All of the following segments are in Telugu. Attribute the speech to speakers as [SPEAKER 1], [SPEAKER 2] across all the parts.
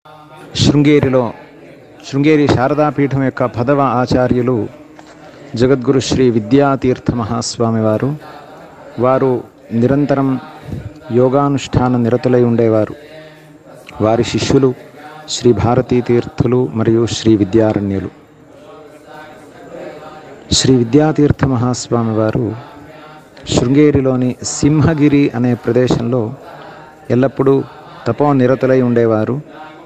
[SPEAKER 1] శృంగేరిలో శృంగేరి శారదాపీఠం యొక్క పదవ ఆచార్యులు జగద్గురు శ్రీ విద్యాతీర్థ మహాస్వామి వారు వారు నిరంతరం యోగానుష్ఠాన నిరతులై ఉండేవారు వారి శిష్యులు శ్రీ భారతీ తీర్థులు మరియు శ్రీ విద్యారణ్యులు శ్రీ విద్యాతీర్థ మహాస్వామి వారు శృంగేరిలోని సింహగిరి అనే ప్రదేశంలో ఎల్లప్పుడూ తపో నిరతులై ఉండేవారు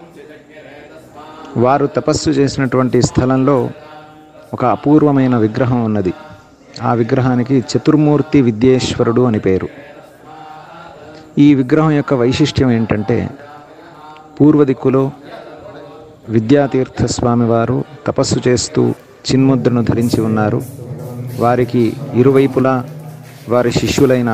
[SPEAKER 1] వారు తపస్సు చేసినటువంటి స్థలంలో ఒక అపూర్వమైన విగ్రహం ఉన్నది ఆ విగ్రహానికి చతుర్మూర్తి విద్యేశ్వరుడు అని పేరు ఈ విగ్రహం యొక్క వైశిష్ట్యం ఏంటంటే పూర్వ దిక్కులో విద్యాతీర్థ స్వామి వారు తపస్సు చేస్తూ చిన్ముద్రను ధరించి ఉన్నారు వారికి ఇరువైపులా వారి శిష్యులైన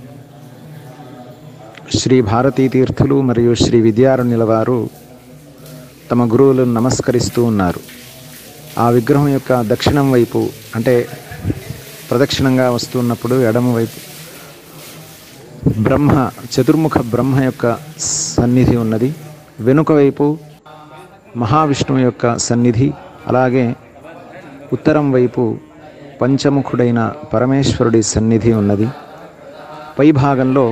[SPEAKER 1] శ్రీ భారతీ తీర్థులు మరియు శ్రీ విద్యారణ్యుల వారు తమ గురువులను నమస్కరిస్తూ ఉన్నారు ఆ విగ్రహం యొక్క దక్షిణం వైపు అంటే ప్రదక్షిణంగా వస్తున్నప్పుడు ఎడమ వైపు బ్రహ్మ చతుర్ముఖ బ్రహ్మ యొక్క సన్నిధి ఉన్నది వెనుక వైపు మహావిష్ణువు యొక్క సన్నిధి అలాగే ఉత్తరం వైపు పంచముఖుడైన పరమేశ్వరుడి సన్నిధి ఉన్నది పై భాగంలో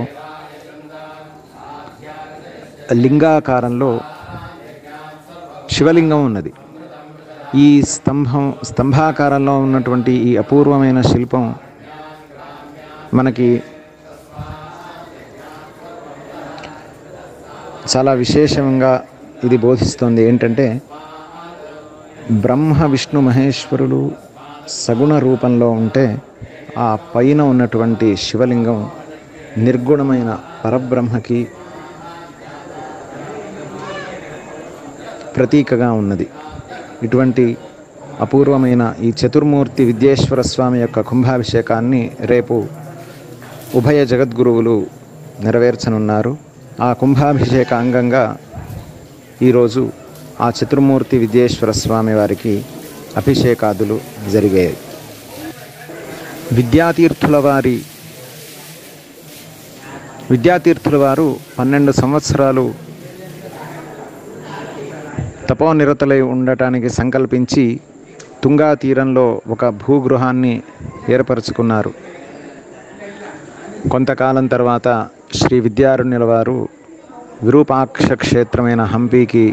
[SPEAKER 1] లింగాకారంలో శివలింగం ఉన్నది ఈ స్తంభం స్తంభాకారంలో ఉన్నటువంటి ఈ అపూర్వమైన శిల్పం మనకి చాలా విశేషంగా ఇది బోధిస్తుంది ఏంటంటే బ్రహ్మ విష్ణు మహేశ్వరులు సగుణ రూపంలో ఉంటే ఆ పైన ఉన్నటువంటి శివలింగం నిర్గుణమైన పరబ్రహ్మకి ప్రతీకగా ఉన్నది ఇటువంటి అపూర్వమైన ఈ చతుర్మూర్తి విద్యేశ్వర స్వామి యొక్క కుంభాభిషేకాన్ని రేపు ఉభయ జగద్గురువులు నెరవేర్చనున్నారు ఆ కుంభాభిషేక అంగంగా ఈరోజు ఆ చతుర్మూర్తి విద్యేశ్వర స్వామి వారికి అభిషేకాదులు జరిగాయి విద్యాతీర్థుల వారి విద్యాతీర్థుల వారు పన్నెండు సంవత్సరాలు తపోనిరతులై ఉండటానికి సంకల్పించి తుంగా తీరంలో ఒక భూగృహాన్ని ఏర్పరచుకున్నారు కొంతకాలం తర్వాత శ్రీ విద్యారణ్యుల వారు విరూపాక్ష క్షేత్రమైన హంపీకి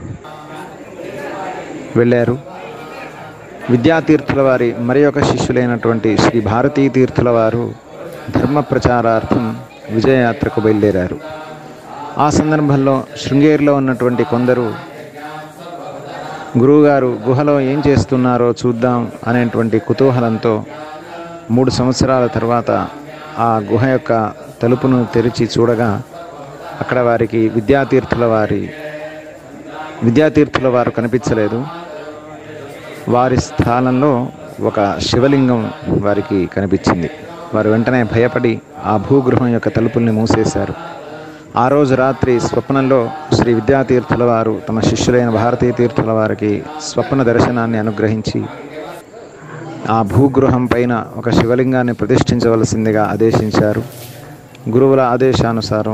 [SPEAKER 1] వెళ్ళారు విద్యాతీర్థుల వారి మరి ఒక శిష్యులైనటువంటి శ్రీ భారతీ తీర్థుల వారు ధర్మ ప్రచారార్థం విజయయాత్రకు బయలుదేరారు ఆ సందర్భంలో శృంగేరిలో ఉన్నటువంటి కొందరు గురువుగారు గుహలో ఏం చేస్తున్నారో చూద్దాం అనేటువంటి కుతూహలంతో మూడు సంవత్సరాల తర్వాత ఆ గుహ యొక్క తలుపును తెరిచి చూడగా అక్కడ వారికి విద్యాతీర్థుల వారి విద్యాతీర్థుల వారు కనిపించలేదు వారి స్థానంలో ఒక శివలింగం వారికి కనిపించింది వారు వెంటనే భయపడి ఆ భూగృహం యొక్క తలుపుల్ని మూసేశారు ఆ రోజు రాత్రి స్వప్నంలో శ్రీ విద్యాతీర్థుల వారు తమ శిష్యులైన భారతీయ తీర్థుల వారికి స్వప్న దర్శనాన్ని అనుగ్రహించి ఆ భూగృహం పైన ఒక శివలింగాన్ని ప్రతిష్ఠించవలసిందిగా ఆదేశించారు గురువుల ఆదేశానుసారం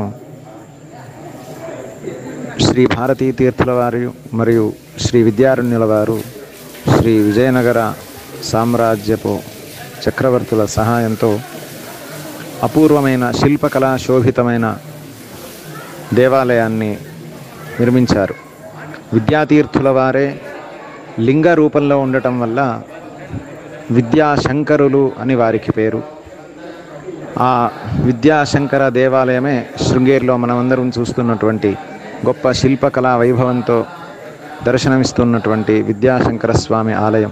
[SPEAKER 1] శ్రీ భారతీ తీర్థుల వారు మరియు శ్రీ విద్యారణ్యుల వారు శ్రీ విజయనగర సామ్రాజ్యపు చక్రవర్తుల సహాయంతో అపూర్వమైన శిల్పకళా శోభితమైన దేవాలయాన్ని నిర్మించారు విద్యాతీర్థుల వారే లింగ రూపంలో ఉండటం వల్ల విద్యాశంకరులు అని వారికి పేరు ఆ విద్యాశంకర దేవాలయమే శృంగేరిలో మనమందరం చూస్తున్నటువంటి గొప్ప శిల్పకళా వైభవంతో దర్శనమిస్తున్నటువంటి విద్యాశంకర స్వామి ఆలయం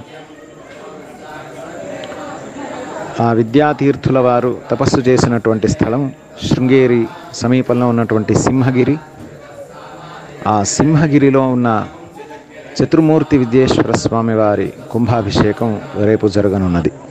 [SPEAKER 1] ఆ విద్యాతీర్థుల వారు తపస్సు చేసినటువంటి స్థలం శృంగేరి సమీపంలో ఉన్నటువంటి సింహగిరి ఆ సింహగిరిలో ఉన్న చతుర్మూర్తి విద్యేశ్వర స్వామి వారి కుంభాభిషేకం రేపు జరగనున్నది